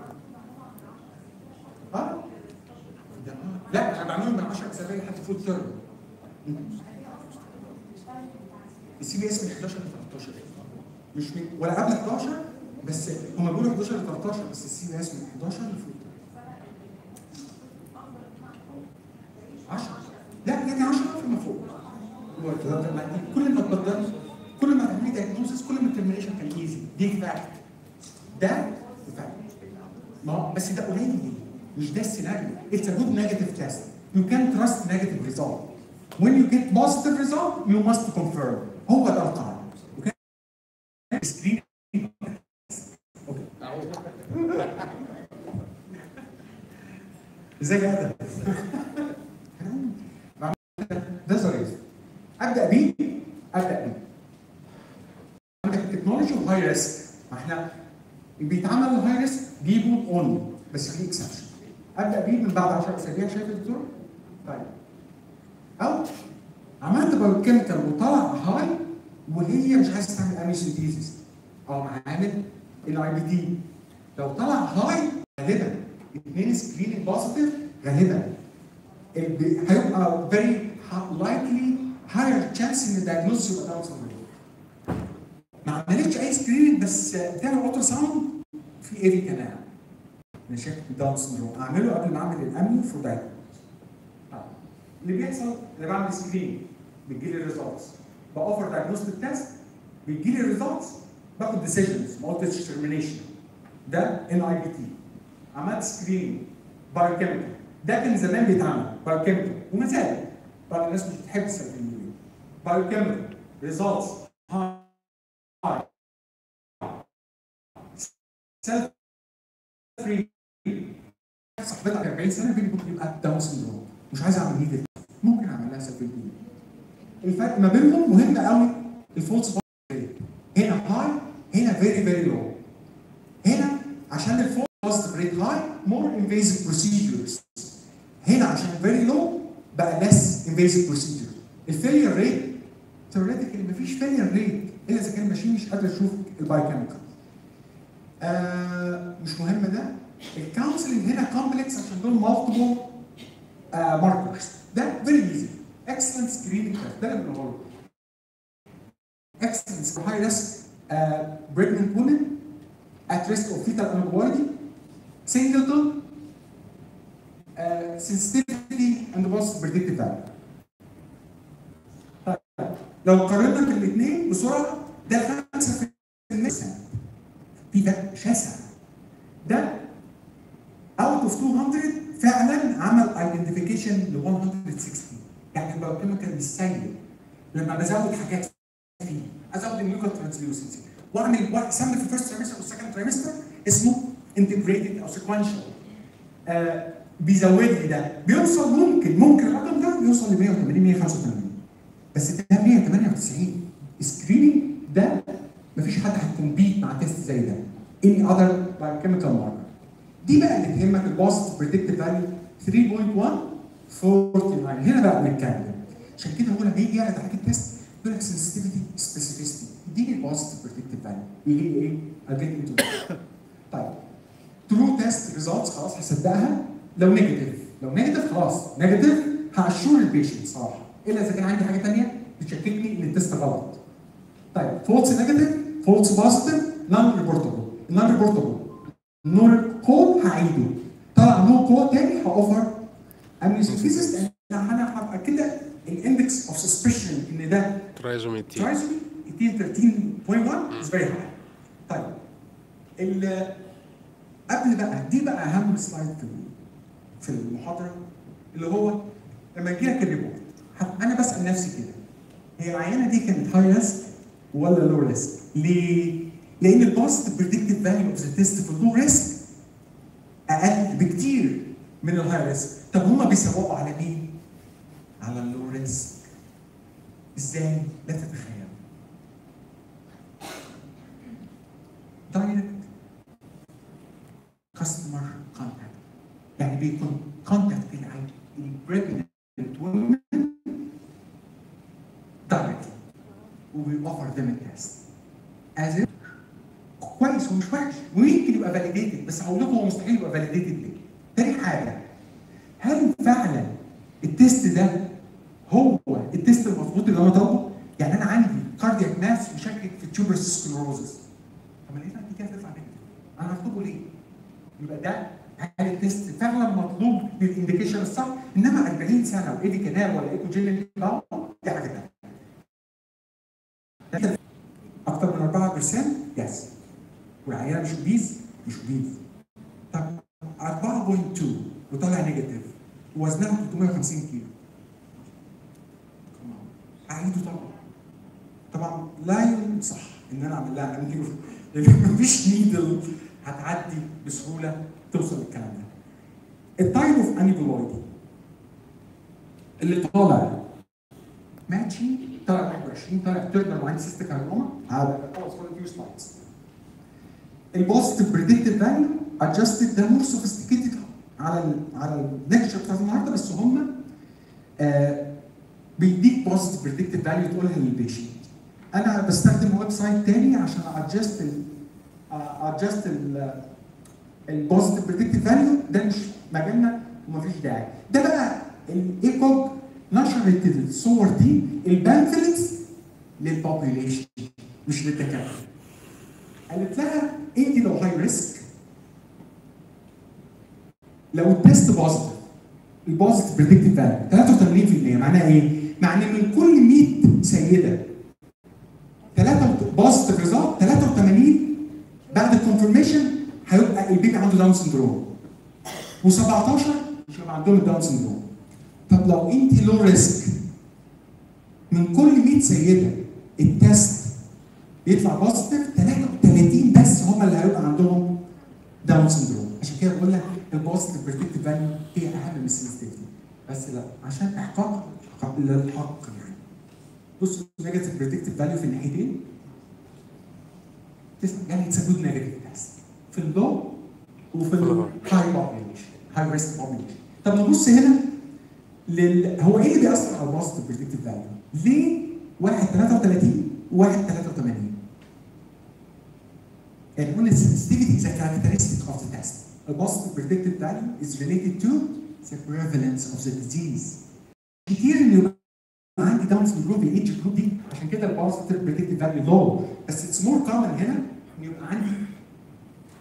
اه ده- لا احنا بعملهم من 10 اسابيع لحد فول تيرم السي بي اس من 11 ل 13 مش من ولا قبل 11 بس هم بيقولوا 11 ل 13 بس السي بي اس من 11 لفوق 10 لا يعني 10 فيما فوق هو كده لما دي- كل ما تبدل كل ما تعملي دايجنوستس كل ما الترمينيشن كان ايزي دي فاكت ده فاكت ما هو بس ده قليل مش ده السيناريو اتس ا جود نيجاتيف تيست يو كان تراست نيجاتيف ريزلت when you get positive result you must confirm هو ده القاعده اوكي سكرين اوكي ازاي هذا ده ظريف ابدا بيه ابدا بيه عندك التكنولوجي وهاي ريسك ما احنا بيتعمل الهاي ريسك جيبه اون بس في اكسبشن ابدا بيه من بعد 10 اسابيع شايف يا دكتور؟ طيب او عملت بايوكيميكال وطلع هاي وهي مش عايزه تعمل اميسيتيزيس او عامل الاي بي دي لو طلع هاي غالبا اثنين سكريننج بوزيتيف غالبا الب- هيبقى فيري لايكلي هاير تشانس ان الدايجنوستس يبقى داون سيندروم ما عملتش اي سكريننج بس بتعمل اوتو ساوند في ايفي كانال لشكل داون سيندروم اعمله قبل ما اعمل الامنيو فور دايجنوستس اللي بيحصل اللي بعمل سكرين بتجي لي الريزلتس باوفر دايجنوستيك تيست بيجي لي الريزلتس باخد ديسيجنز ما قلتش ديترمينيشن ده ان اي بي تي عملت سكرين بايوكيميكال ده كان زمان بيتعمل بايوكيميكال وما زال بعض الناس مش بتحب السلفينيولين بايوكيميكال ريزلتس هاي سيلف فري صاحبتها 40 سنه بيجي ممكن يبقى داون سندروم مش عايز اعمل هيد ممكن اعمل لها سلفينيولين الفرق ما بينهم مهم قوي الفولس هنا هاي هنا فيري فيري لو هنا عشان الفولس بوزيتيف ريت هاي مور انفيزيف بروسيدورز هنا عشان فيري لو بقى ليس انفيزيف بروسيدورز الفيلير ريت ثيوريتيكالي مفيش فيلير ريت الا اذا كان الماشين مش قادر يشوف البايوكيميكال آه مش مهم ده الكونسلنج هنا كومبلكس عشان دول مالتيبل ماركرز ده فيري ايزي اكسلنت سكريننج ده اللي بنقوله excellence for high risk uh, pregnant women at risk of fetal aneuploidy singleton uh, sensitivity and positive predictive value طيب لو قارنا في الاثنين بسرعه ده 5% في فرق شاسع ده اوت اوف 200 فعلا عمل ايدنتيفيكيشن ل 160 يعني البايوكيميكال مش سيء لما بزود حاجات فيه ازود النيوكل ترانسليوسنسي واعمل واحد سمي في الفيرست تريمستر والسكند تريمستر اسمه انتجريتد او سيكونشال آه بيزود لي ده بيوصل ممكن ممكن الرقم ده يوصل ل 180 185 بس ده 198 سكريننج ده مفيش حد هتكمبيت مع تيست زي ده any other biochemical marker دي بقى اللي تهمك البوست بريدكتيف فاليو 3.1 49 هنا بقى بنتكلم عشان كده هو لما يجي يعرض عليك التيست يقول لك sensitivity specificity اديني البوست بريدكتيف فاليو يجي لي ايه؟ I'll get into that. طيب ترو تيست ريزلتس خلاص هصدقها لو نيجاتيف لو نيجاتيف خلاص نيجاتيف هاشور البيشنت صراحه الا اذا كان عندي حاجه ثانيه بتشككني ان التيست غلط طيب فولس نيجاتيف فولس بوزيتيف نون ريبورتبل نون ريبورتبل نور كود هعيده طلع نو كود تاني هاوفر امنيوسيس انا هبقى كده الاندكس اوف سسبشن ان ده ترايزومي تي ترايزومي 13.1 از فيري هاي طيب ال- قبل بقى دي بقى اهم سلايد في في المحاضره اللي هو لما يجي لك الريبورت ه- انا بسال نفسي كده هي العينه دي كانت هاي ريسك ولا لو ريسك؟ ليه؟ لان البوست بريدكتيف فاليو اوف ذا تيست في اللو ريسك اقل بكتير من الهاي ريسك طب هما بيسوقوا على مين؟ على اللو ريسك ازاي؟ لا تتخيل دايركت كاستمر كونتاكت يعني بيكون كونتاكت العين البريجننت وومن دايركتلي وبيوفر ذيم التست از if كويس ومش وحش ويمكن يبقى فاليديتد بس هقول لكم هو مستحيل يبقى فاليديتد ليه؟ تاني حاجه هل فعلا التست ده هو التست المظبوط اللي انا طالبه؟ يعني انا عندي كاردياك ماس وشكك في التيوبرس سكلروزس طب ما لقيت عندي كده تطلع نيجاتيف انا هطلبه ليه؟ يبقى ده هل التست فعلا مطلوب للانديكيشن الصح انما 40 سنه وايدي كانال ولا ايكو جيل دي حاجه ثانيه لكن اكتر من 4% يس والعينه مش اوبيز مش اوبيز طب 4.2 وطالع نيجاتيف ووزنها 350 كيلو اعيده طبعا طبعا لا ينصح ان انا اعمل لها انتيو لان مفيش نيدل هتعدي بسهوله توصل للكلام ده. التايب اوف انيبولويدي اللي طالع ماتشي طالع 21 طالع تيرنر وعندي سيستيك هايبوما هذا خلاص فور فيو سلايدز البوزيتيف بريدكتيف فاليو ادجستد ده مور سوفيستيكيتد على ال على الليكتشر بتاعت النهارده بس هم آه بيديك بوزيتيف بريدكتيف فاليو تقولها للبيشنت انا بستخدم ويب سايت تاني عشان ادجست ادجست البوزيتيف بريدكتيف فاليو ده مش مجالنا ومفيش داعي ده بقى الايكوب نشرت الصور دي البامفلتس للبوبيوليشن مش للدكاتره قالت لها انت لو هاي ريسك لو التست بوزيتيف البوزيتيف بريدكتيف فاليو 83% معناها ايه؟ معناه من كل 100 سيده 3 بوزيتيف ريزلت 83 بعد الكونفرميشن هيبقى البيبي عنده داون سندروم و17 مش هيبقى عندهم الداون سندروم طب لو انت لو ريسك من كل 100 سيده التست يطلع بوزيتيف 33 بس هم اللي هيبقى عندهم داون سندروم عشان كده بقول لك البوزيتيف بريدكتيف فاليو هي اهم من السنسيتيفيتي بس لا عشان احقاق للحق يعني بصوا نيجاتيف بريدكتيف فاليو في الناحيتين يعني اتس جود نيجاتيف تيست في اللو وفي الهاي بوبيوليشن هاي ريسك بوبيوليشن طب نبص هنا لل... هو ايه اللي بيأثر على البوزيتيف بريدكتيف فاليو؟ ليه واحد 33 وواحد 83 يعني قلنا sensitivity is a characteristic of the test. A positive predictive value is related to the prevalence of the disease. كتير ان يبقى عندي داون سندروم في الايدج جروب دي عشان كده البوزيتيف بريدكتيف فاليو لو بس اتس مور كومن هنا ان يبقى عندي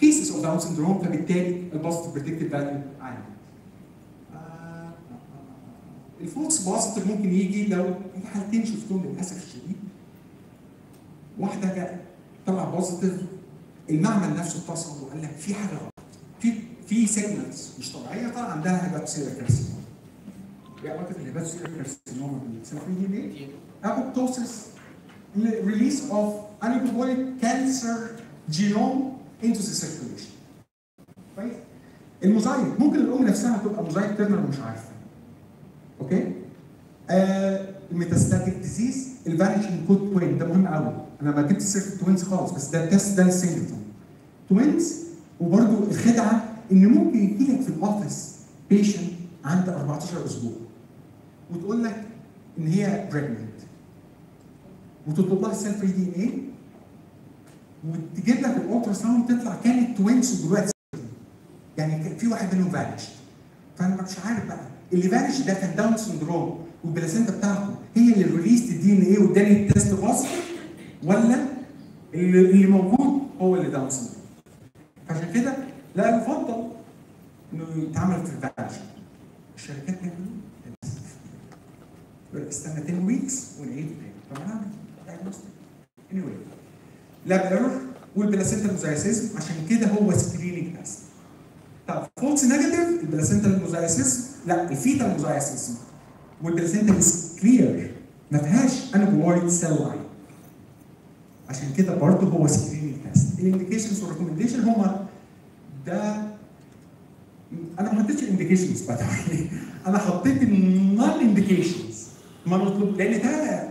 كيسز اوف داون سندروم فبالتالي البوزيتيف بريدكتيف فاليو عالي. آه، الفولس بوزيتيف ممكن يجي لو في حالتين شفتهم للاسف الشديد واحده جا- طلع بوزيتيف المعمل نفسه اتصل وقال لك في حاجه غلط في في سيجنالز مش طبيعيه طلع عندها هيباتوسيلا كارسينوما ايه علاقه الهيباتوسيلا كارسينوما بالسيلفري دي ان ايه؟ apoptosis release of unemployed cancer genome into the circulation. كويس؟ الموزايك ممكن الام نفسها تبقى موزايك تيرنر مش عارفه. اوكي؟ آه الميتاستاتيك ديزيز الفانيشنج كود توين ده مهم قوي انا ما جبت سيره التوينز خالص بس ده التست ده للسنجلتون. توينز وبرده الخدعه ان ممكن يجي لك في الاوفيس بيشنت عنده 14 اسبوع وتقول لك ان هي بريجننت وتطلب لها السيل فري دي ان ايه وتجيب لك الالترا ساوند تطلع كانت توينز ودلوقتي يعني كان في واحد منهم فانش فانا مش عارف بقى اللي فانش ده كان داون سندروم والبلاسينتا بتاعته هي اللي ريليست الدي ان ايه واداني التست بوزيتيف ولا اللي, اللي موجود هو اللي داون سندروم فعشان كده لا يفضل انه يتعمل في الفانش الشركات بيعملوه للاسف يقول لك استنى 10 ويكس ونعيد تاني طب انا اعمل diagnostic anyway لاب ايرور والبلاسينتا موزايسيزم عشان كده هو سكريننج تيست طب فولس نيجاتيف البلاسينتا موزايسيزم لا الفيتا موزايسيزم والبلاسينتا مش كلير ما فيهاش انابويد سيل لاين عشان كده برضه هو سكريننج تيست الانديكيشنز والريكومنديشن هما ده انا ما حطيتش الانديكيشنز انا حطيت النون انديكيشنز ما نطلب لان ده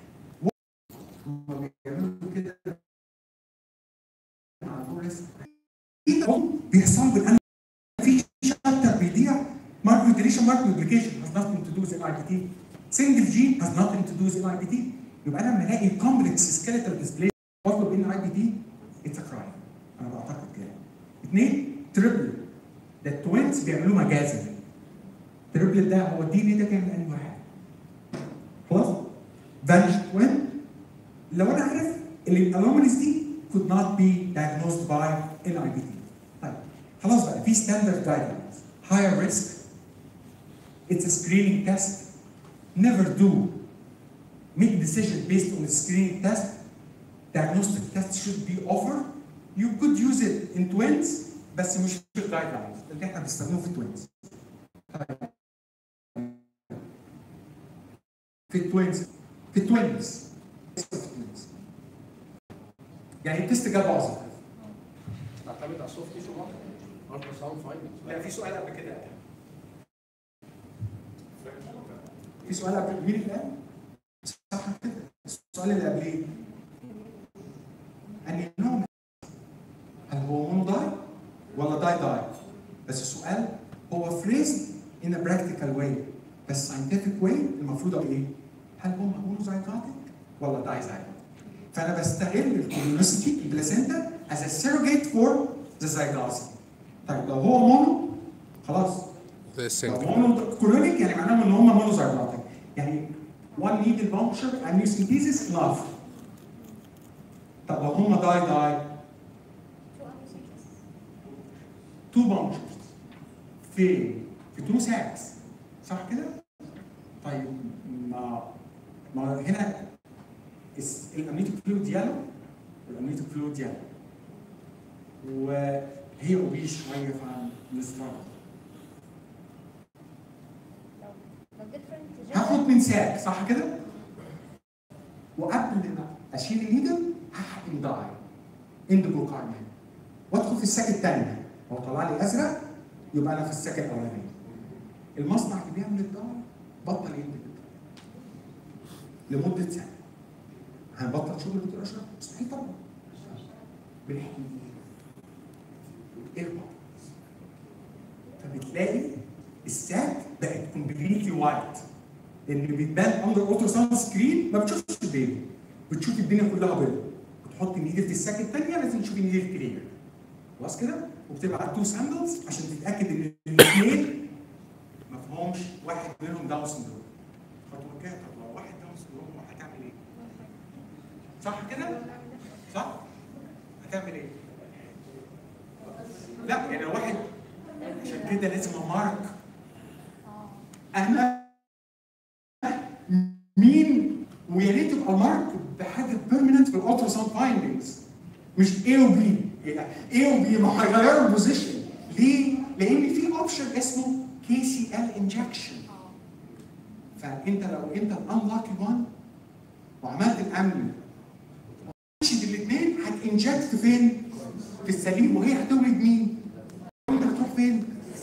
هما بيعملوا كده مع الناس. بيحصل بالان في شابتر بيضيع مارك ديليشن مارك دوبليكيشن has nothing to do with NIPT single gene has nothing to do with NIPT يبقى انا لما الاقي complex skeletal display بطلب ان اي بي تي اتس كرايم انا بعتقد كده اثنين تريبل ده التوينز بيعملوه مجازا تريبل ده هو الدي ان ايه ده كان من انهي واحد خلاص فانش توين لو انا عارف ان الانوماليز دي could not be diagnosed by NIPT طيب خلاص بقى في standard guidelines higher risk it's a screening test never do make decision based on a screening test diagnostic test should be offered you could use it in twins بس مش في الجايدلاينز اللي احنا بنستخدمه في التوينز في التوينز في التوينز يعني التست جاب بوزيتيف تعتمد على السوفت تيشو الترا ساوند فايندنجز لا في سؤال قبل كده في سؤال قبل مين اللي قال؟ صح كده السؤال اللي قبليه أن النوم هل هو مونو داي ولا داي داي؟ بس السؤال هو فريزد in a practical way بس scientific way المفروض اقول ايه؟ هل هو مونو زايجوتيك ولا داي زايجوتيك؟ فانا بستغل الكولونوسيتي البلاسينتا as a surrogate for the zygosity. طيب لو هو مونو خلاص زي لو السنجل مونو كولونيك يعني معناه ان هم مونو زايجوتيك يعني one needle puncture and amniocentesis enough طب لو هم داي داي تو punctures فين؟ في تو ساكس صح كده؟ طيب ما ما هنا الامنيتيك فلويد يالو الامنيتيك فلويد يالو وهي اوبيس شويه فنستغرب هاخد من ساك صح كده؟ وقبل ما اشيل النيدل هحقن داي اندوبروكارمين وادخل في الساك الثانيه هو طلع لي ازرق يبقى انا في الساك الاولاني المصنع اللي بيعمل الداي بطل ينتج الداي لمده سنه هنبطل شغل دكتور اشرف؟ مستحيل طبعا بنحكي ايه فبتلاقي الساك بقت كومبليتلي وايت لان اللي بيتبان اندر اوتو ساوند سكرين ما بتشوفش البيبي بتشوف الدنيا كلها بيضاء بتحط النيدل في الساك الثانيه لازم تشوف النيدل كلير خلاص كده وبتبعت تو سامبلز عشان تتاكد ان الاثنين ما فيهمش واحد منهم داون سندروم خطوه كده طب لو واحد داون سندروم هتعمل ايه؟ صح كده؟ صح؟ هتعمل ايه؟ لا يعني لو واحد عشان كده لازم امارك انا مين ويا ريت تبقى مارك بحاجه بيرمننت في الالتراساوند فايندنجز مش اي وبي اي وبي ما هيغيروا البوزيشن ليه؟ لان في اوبشن اسمه كي سي ال انجكشن فانت لو انت الانلاكي وان وعملت الامن تشد الاثنين هتنجكت فين؟ في السليم وهي هتولد مين؟ انت هتروح فين؟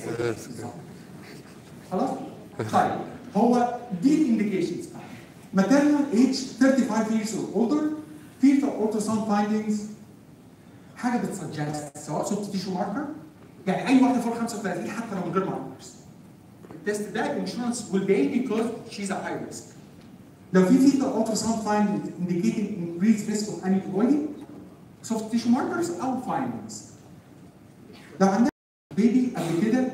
خلاص؟ طيب هو دي الانديكيشنز maternal age 35 years or older fetal ultrasound findings حاجه بتسجست سواء سوفت تيشو ماركر يعني اي واحده فوق 35 حتى لو من غير ماركرز التست ده الانشورنس will pay because she's a high risk لو في fetal ultrasound findings indicating increased risk of aneuploidy soft tissue markers او findings لو عندنا بيبي قبل كده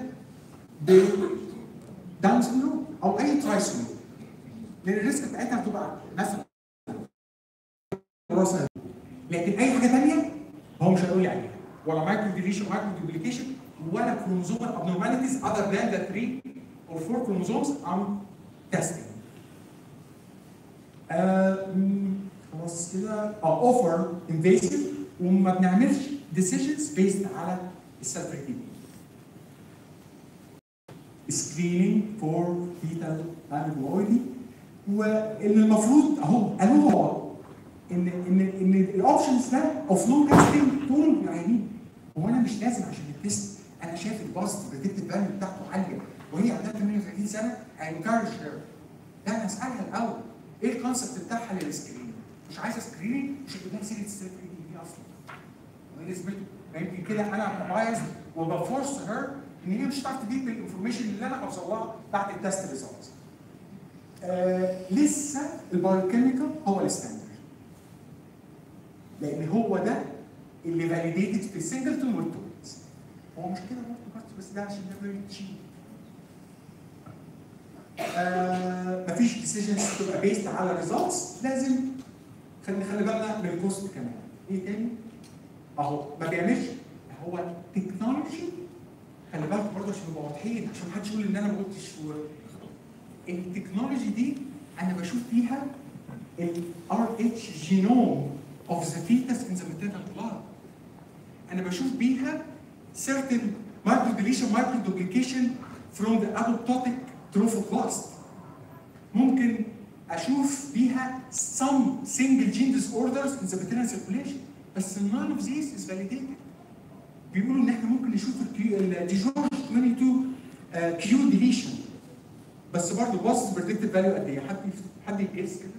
داون سيندروم او اي تراي سيندروم لان الريسك بتاعتها هتبقى مثلا وراثه لكن اي حاجه ثانيه هو مش هيقول لي عليها ولا مايكرو ديليشن مايكرو دوبليكيشن ولا كروموزومال abnormalities other than the 3 or 4 chromosomes I'm testing. آه، مم، خلاص كده اه اوفر انفيسيف وما بنعملش decisions based على السيلف سكريننج فور فيتال انيمويدي واللي المفروض اهو قالوا هو ان ان ان الاوبشنز ده اوف لونج لاستنج طول العينين هو انا مش لازم عشان التست انا شايف الباست بريدكتيف فاليو بتاعته عاليه وهي عندها 38 سنه انكارج هير لا انا اسالها الاول ايه الكونسبت بتاعها للسكرين مش عايزه سكريننج مش هتقول لها سيره السيلف دي اصلا وايه لازمته؟ يمكن كده انا بايظ وبفورس هير ان هي مش هتعرف تجيب الانفورميشن اللي انا هوصل لها بعد التست ريزلتس. آه لسه البايوكيميكال هو الستاندرد. لان هو ده اللي فاليديتد في السنجلتون والتوينز. هو مش كده برضه بس ده عشان ده فيري تشيب. آه مفيش ديسيجنز تبقى بيست على ريزلتس لازم خلي خلي بالنا من الكوست كمان. ايه تاني؟ اهو ما بيعملش هو تكنولوجي خلي بالك برضه عشان نبقى واضحين عشان ما حدش يقول ان انا ما قلتش و- التكنولوجي دي انا بشوف فيها الار اتش جينوم اوف ذا فيتس ان ذا maternal blood انا بشوف بيها certain micro deletion micro duplication from the apoptotic trophoblast ممكن اشوف بيها some single gene disorders in the maternal circulation بس none of these is validated بيقولوا ان احنا ممكن نشوف الديجورج 22 كيو ديليشن بس برضه الباست بريدكتيف فاليو قد ايه؟ حد يف- حد يقيس كده؟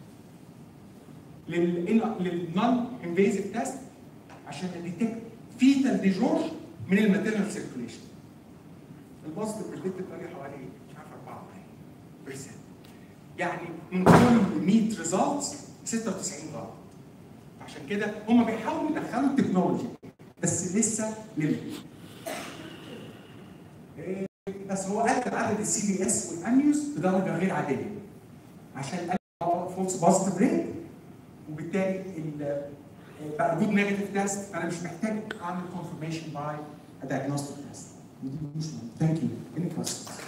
للنون انفيزيف تيست عشان نديتكت فيتال ديجورج من الماتيرنال سيركوليشن الباست بريدكتيف فاليو حوالي مش عارف 4 يعني من كل 100 ريزلتس 96 غلط عشان كده هم بيحاولوا يدخلوا التكنولوجي بس لسه ليميت بس هو قلل عدد السي بي اس والانيوس بدرجه غير عاديه عشان قلل فولس بوزيتيف ريت وبالتالي ال- بقى جود نيجاتيف تيست فانا مش محتاج اعمل كونفirmation باي diagnostic تيست ودي مش ثانك يو any questions